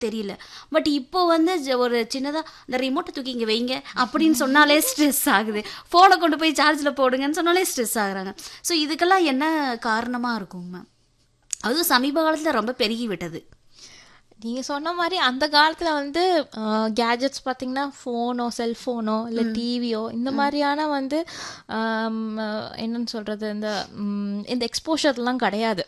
தெரியல பட் இப்போ வந்து ஜ- ஒரு சின்னதாக இந்த ரிமோட்டை தூக்கி இங்கே வைங்க அப்படின்னு சொன்னாலே ஸ்ட்ரெஸ் ஆகுது ஃபோனை கொண்டு போய் சார்ஜில் போடுங்கன்னு சொன்னாலே ஸ்ட்ரெஸ் ஆகுறாங்க ஸோ இதுக்கெல்லாம் என்ன காரணமாக இருக்கும் மேம் அதுவும் சமீப காலத்தில் ரொம்ப பெருகி விட்டது நீங்கள் சொன்ன மாதிரி அந்த காலத்தில் வந்து கேஜெட்ஸ் பார்த்தீங்கன்னா ஃபோனோ செல்ஃபோனோ இல்லை டிவியோ இந்த மாதிரியான வந்து ஆம், என்னன்னு சொல்கிறது இந்த ம், இந்த எக்ஸ்போஷர்லாம் கிடையாது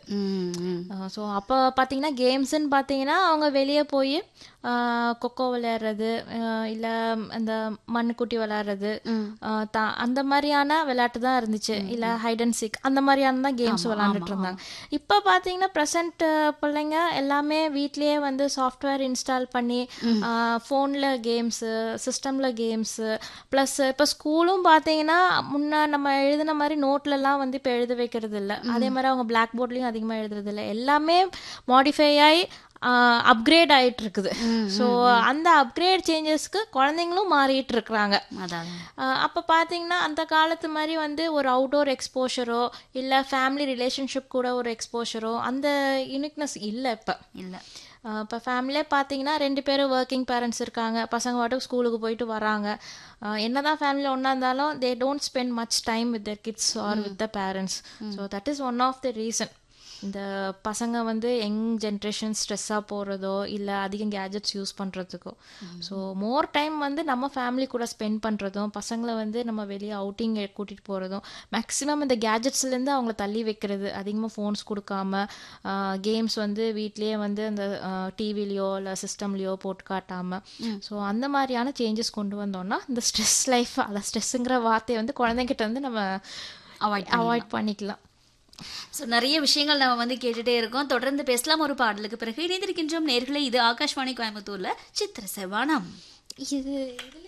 ஸோ அப்போ பார்த்தீங்கன்னா கேம்ஸ்ன்னு பார்த்தீங்கன்னா அவங்க வெளியே போய் கொக்கோ விளையாடுறது இல்லை இந்த மண்ணுக்குட்டி விளையாடுறது ஆஹ் தா- அந்த மாதிரியான விளையாட்டு தான் இருந்துச்சு இல்லை ஹைட் அண்ட் சிக் அந்த மாதிரியான தான் கேம்ஸ் விளையாண்டுட்டு இருந்தாங்க இப்போ பார்த்தீங்கன்னா ப்ரெசன்ட் பிள்ளைங்க எல்லாமே வீட்லேயே வந்து சாஃப்ட்வேர் இன்ஸ்டால் பண்ணி ஃபோனில் கேம்ஸு சிஸ்டமில் கேம்ஸு ப்ளஸ் இப்போ ஸ்கூலும் பார்த்தீங்கன்னா முன்ன நம்ம எழுதின மாதிரி நோட்லலாம் வந்து இப்போ எழுத வைக்கிறது இல்லை அதே மாதிரி அவங்க பிளாக் போர்ட்லேயும் அதிகமாக எழுதுறது இல்லை எல்லாமே மாடிஃபை ஆகி அப்கிரேட் ஆயிட்டு இருக்குது ஸோ அந்த அப்கிரேட் சேஞ்சஸ்க்கு குழந்தைங்களும் மாறிட்டு இருக்கிறாங்க அதான் அப்போ பார்த்தீங்கன்னா அந்த காலத்து மாதிரி வந்து ஒரு அவுட்டோர் எக்ஸ்போஷரோ இல்லை ஃபேமிலி ரிலேஷன்ஷிப் கூட ஒரு எக்ஸ்போஷரோ அந்த யூனிக்னஸ் இல்லை இப்போ இல்லை இப்போ ஃபேமிலியே பார்த்தீங்கன்னா ரெண்டு பேரும் ஒர்க்கிங் பேரண்ட்ஸ் இருக்காங்க பசங்க பாட்டுக்கு ஸ்கூலுக்கு போயிட்டு வராங்க அஹ் என்னதான் ஃபேமிலி ஒன்றா இருந்தாலும் they don't spend much time with the kids or with the parents so that is one of the reason இந்த பசங்க வந்து யங் ஜென்ரேஷன் ஸ்ட்ரெஸ்ஸாக போகிறதோ இல்லை அதிகம் கேஜெட்ஸ் யூஸ் பண்ணுறதுக்கோ ஸோ மோர் டைம் வந்து நம்ம ஃபேமிலி கூட ஸ்பெண்ட் பண்ணுறதும் பசங்களை வந்து நம்ம வெளியே அவுட்டிங் கூட்டிகிட்டு போகிறதும் மேக்ஸிமம் இந்த கேஜெட்ஸ்லேருந்து அவங்கள தள்ளி வைக்கிறது அதிகமாக ஃபோன்ஸ் கொடுக்காம கேம்ஸ் வந்து வீட்லேயே வந்து அந்த டிவிலையோ இல்லை சிஸ்டம்லேயோ போட்டு காட்டாமல் ஸோ அந்த மாதிரியான சேஞ்சஸ் கொண்டு வந்தோம்னா இந்த ஸ்ட்ரெஸ் லைஃப் அதை ஸ்ட்ரெஸ்ஸுங்கிற வார்த்தையை வந்து குழந்தைங்கிட்ட வந்து நம்ம அவாய்ட் அவாய்ட் பண்ணிக்கலாம் ஸோ நிறைய விஷயங்கள் நம்ம வந்து கேட்டுட்டே இருக்கோம் தொடர்ந்து பேசலாம் ஒரு பாடலுக்கு பிறகு இணைந்திருக்கின்றோம் நேர்களை இது ஆகாஷ்வாணி கோயம்புத்தூர்ல சித்திர செவ்வானம் இது இதில்